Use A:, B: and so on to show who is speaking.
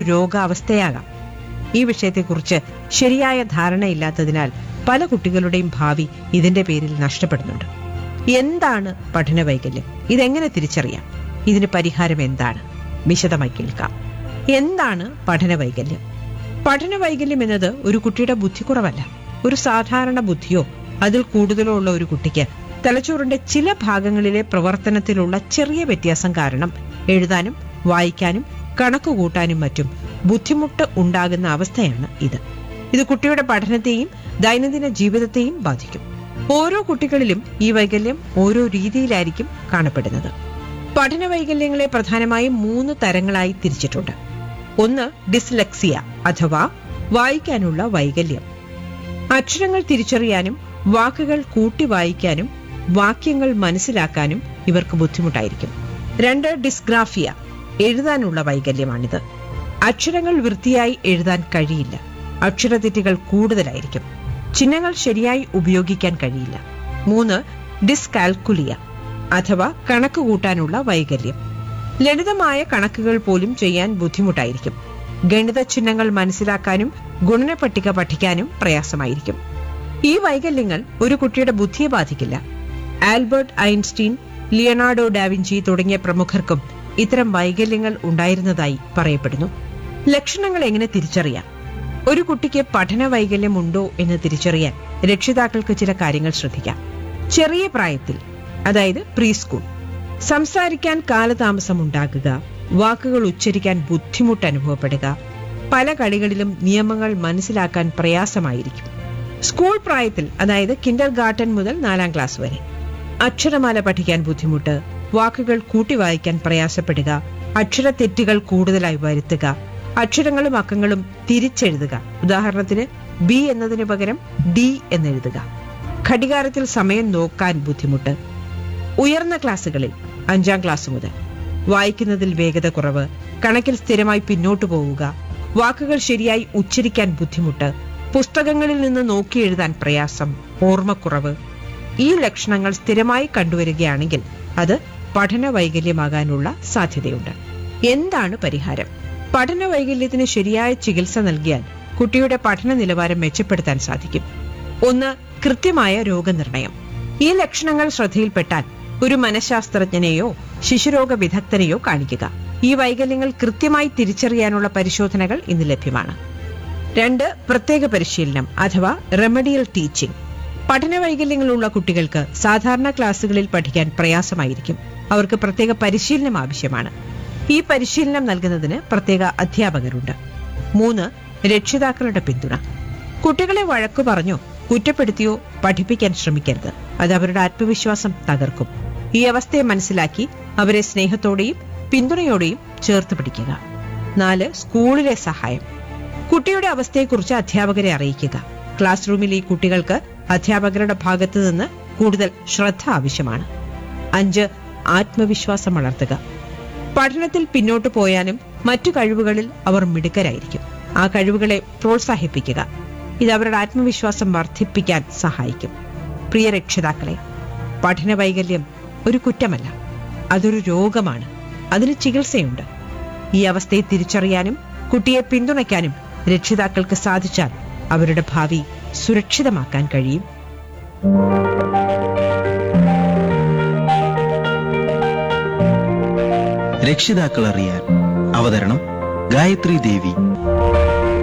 A: രോഗാവസ്ഥയാകാം ഈ വിഷയത്തെക്കുറിച്ച് ശരിയായ ധാരണയില്ലാത്തതിനാൽ പല കുട്ടികളുടെയും ഭാവി ഇതിന്റെ പേരിൽ നഷ്ടപ്പെടുന്നുണ്ട് എന്താണ് പഠന വൈകല്യം ഇതെങ്ങനെ തിരിച്ചറിയാം ഇതിന് പരിഹാരം എന്താണ് വിശദമായി കേൾക്കാം എന്താണ് പഠന വൈകല്യം പഠന വൈകല്യം എന്നത് ഒരു കുട്ടിയുടെ ബുദ്ധിക്കുറവല്ല ഒരു സാധാരണ ബുദ്ധിയോ അതിൽ കൂടുതലോ ഉള്ള ഒരു കുട്ടിക്ക് തലച്ചോറിന്റെ ചില ഭാഗങ്ങളിലെ പ്രവർത്തനത്തിലുള്ള ചെറിയ വ്യത്യാസം കാരണം എഴുതാനും വായിക്കാനും കണക്ക് കൂട്ടാനും മറ്റും ബുദ്ധിമുട്ട് ഉണ്ടാകുന്ന അവസ്ഥയാണ് ഇത് ഇത് കുട്ടിയുടെ പഠനത്തെയും ദൈനംദിന ജീവിതത്തെയും ബാധിക്കും ഓരോ കുട്ടികളിലും ഈ വൈകല്യം ഓരോ രീതിയിലായിരിക്കും കാണപ്പെടുന്നത് പഠന വൈകല്യങ്ങളെ പ്രധാനമായും മൂന്ന് തരങ്ങളായി തിരിച്ചിട്ടുണ്ട് ഒന്ന് ഡിസ്ലെക്സിയ അഥവാ വായിക്കാനുള്ള വൈകല്യം അക്ഷരങ്ങൾ തിരിച്ചറിയാനും വാക്കുകൾ കൂട്ടി വായിക്കാനും വാക്യങ്ങൾ മനസ്സിലാക്കാനും ഇവർക്ക് ബുദ്ധിമുട്ടായിരിക്കും രണ്ട് ഡിസ്ഗ്രാഫിയ എഴുതാനുള്ള വൈകല്യമാണിത് അക്ഷരങ്ങൾ വൃത്തിയായി എഴുതാൻ കഴിയില്ല അക്ഷരതെറ്റുകൾ കൂടുതലായിരിക്കും ചിഹ്നങ്ങൾ ശരിയായി ഉപയോഗിക്കാൻ കഴിയില്ല മൂന്ന് ഡിസ്കാൽക്കുലിയ അഥവാ കണക്ക് കൂട്ടാനുള്ള വൈകല്യം ലളിതമായ കണക്കുകൾ പോലും ചെയ്യാൻ ബുദ്ധിമുട്ടായിരിക്കും ഗണിത ചിഹ്നങ്ങൾ മനസ്സിലാക്കാനും ഗുണനപട്ടിക പഠിക്കാനും പ്രയാസമായിരിക്കും ഈ വൈകല്യങ്ങൾ ഒരു കുട്ടിയുടെ ബുദ്ധിയെ ബാധിക്കില്ല ആൽബർട്ട് ഐൻസ്റ്റീൻ ലിയനാർഡോ ഡാവിഞ്ചി തുടങ്ങിയ പ്രമുഖർക്കും ഇത്തരം വൈകല്യങ്ങൾ ഉണ്ടായിരുന്നതായി പറയപ്പെടുന്നു ലക്ഷണങ്ങൾ എങ്ങനെ തിരിച്ചറിയാം ഒരു കുട്ടിക്ക് പഠന വൈകല്യം ഉണ്ടോ എന്ന് തിരിച്ചറിയാൻ രക്ഷിതാക്കൾക്ക് ചില കാര്യങ്ങൾ ശ്രദ്ധിക്കാം ചെറിയ പ്രായത്തിൽ അതായത് പ്രീ സ്കൂൾ സംസാരിക്കാൻ കാലതാമസം ഉണ്ടാകുക വാക്കുകൾ ഉച്ചരിക്കാൻ ബുദ്ധിമുട്ട് അനുഭവപ്പെടുക പല കളികളിലും നിയമങ്ങൾ മനസ്സിലാക്കാൻ പ്രയാസമായിരിക്കും സ്കൂൾ പ്രായത്തിൽ അതായത് കിൻഡർ ഗാർട്ടൻ മുതൽ നാലാം ക്ലാസ് വരെ അക്ഷരമാല പഠിക്കാൻ ബുദ്ധിമുട്ട് വാക്കുകൾ കൂട്ടി വായിക്കാൻ പ്രയാസപ്പെടുക അക്ഷരത്തെറ്റുകൾ കൂടുതലായി വരുത്തുക അക്ഷരങ്ങളും അക്കങ്ങളും തിരിച്ചെഴുതുക ഉദാഹരണത്തിന് ബി എന്നതിന് പകരം ഡി എന്നെഴുതുക ഘടികാരത്തിൽ സമയം നോക്കാൻ ബുദ്ധിമുട്ട് ഉയർന്ന ക്ലാസ്സുകളിൽ അഞ്ചാം ക്ലാസ് മുതൽ വായിക്കുന്നതിൽ വേഗത കുറവ് കണക്കിൽ സ്ഥിരമായി പിന്നോട്ടു പോവുക വാക്കുകൾ ശരിയായി ഉച്ചരിക്കാൻ ബുദ്ധിമുട്ട് പുസ്തകങ്ങളിൽ നിന്ന് നോക്കി എഴുതാൻ പ്രയാസം ഓർമ്മക്കുറവ് ഈ ലക്ഷണങ്ങൾ സ്ഥിരമായി കണ്ടുവരികയാണെങ്കിൽ അത് പഠന വൈകല്യമാകാനുള്ള സാധ്യതയുണ്ട് എന്താണ് പരിഹാരം പഠന വൈകല്യത്തിന് ശരിയായ ചികിത്സ നൽകിയാൽ കുട്ടിയുടെ പഠന നിലവാരം മെച്ചപ്പെടുത്താൻ സാധിക്കും ഒന്ന് കൃത്യമായ രോഗനിർണയം ഈ ലക്ഷണങ്ങൾ ശ്രദ്ധയിൽപ്പെട്ടാൽ ഒരു മനഃശാസ്ത്രജ്ഞനെയോ ശിശുരോഗ വിദഗ്ധനെയോ കാണിക്കുക ഈ വൈകല്യങ്ങൾ കൃത്യമായി തിരിച്ചറിയാനുള്ള പരിശോധനകൾ ഇന്ന് ലഭ്യമാണ് രണ്ട് പ്രത്യേക പരിശീലനം അഥവാ റെമഡിയൽ ടീച്ചിങ് പഠന വൈകല്യങ്ങളുള്ള കുട്ടികൾക്ക് സാധാരണ ക്ലാസ്സുകളിൽ പഠിക്കാൻ പ്രയാസമായിരിക്കും അവർക്ക് പ്രത്യേക പരിശീലനം ആവശ്യമാണ് ഈ പരിശീലനം നൽകുന്നതിന് പ്രത്യേക അധ്യാപകരുണ്ട് മൂന്ന് രക്ഷിതാക്കളുടെ പിന്തുണ കുട്ടികളെ വഴക്കു പറഞ്ഞോ കുറ്റപ്പെടുത്തിയോ പഠിപ്പിക്കാൻ ശ്രമിക്കരുത് അത് അവരുടെ ആത്മവിശ്വാസം തകർക്കും ഈ അവസ്ഥയെ മനസ്സിലാക്കി അവരെ സ്നേഹത്തോടെയും പിന്തുണയോടെയും ചേർത്ത് പിടിക്കുക നാല് സ്കൂളിലെ സഹായം കുട്ടിയുടെ അവസ്ഥയെക്കുറിച്ച് അധ്യാപകരെ അറിയിക്കുക ക്ലാസ് റൂമിൽ ഈ കുട്ടികൾക്ക് അധ്യാപകരുടെ ഭാഗത്തു നിന്ന് കൂടുതൽ ശ്രദ്ധ ആവശ്യമാണ് അഞ്ച് ആത്മവിശ്വാസം വളർത്തുക പഠനത്തിൽ പിന്നോട്ട് പോയാലും മറ്റു കഴിവുകളിൽ അവർ മിടുക്കരായിരിക്കും ആ കഴിവുകളെ പ്രോത്സാഹിപ്പിക്കുക ഇത് അവരുടെ ആത്മവിശ്വാസം വർദ്ധിപ്പിക്കാൻ സഹായിക്കും പ്രിയ രക്ഷിതാക്കളെ പഠന വൈകല്യം ഒരു കുറ്റമല്ല അതൊരു രോഗമാണ് അതിന് ചികിത്സയുണ്ട് ഈ അവസ്ഥയെ തിരിച്ചറിയാനും കുട്ടിയെ പിന്തുണയ്ക്കാനും രക്ഷിതാക്കൾക്ക് സാധിച്ചാൽ അവരുടെ ഭാവി സുരക്ഷിതമാക്കാൻ കഴിയും
B: രക്ഷിതാക്കൾ അറിയാൻ അവതരണം ഗായത്രി ദേവി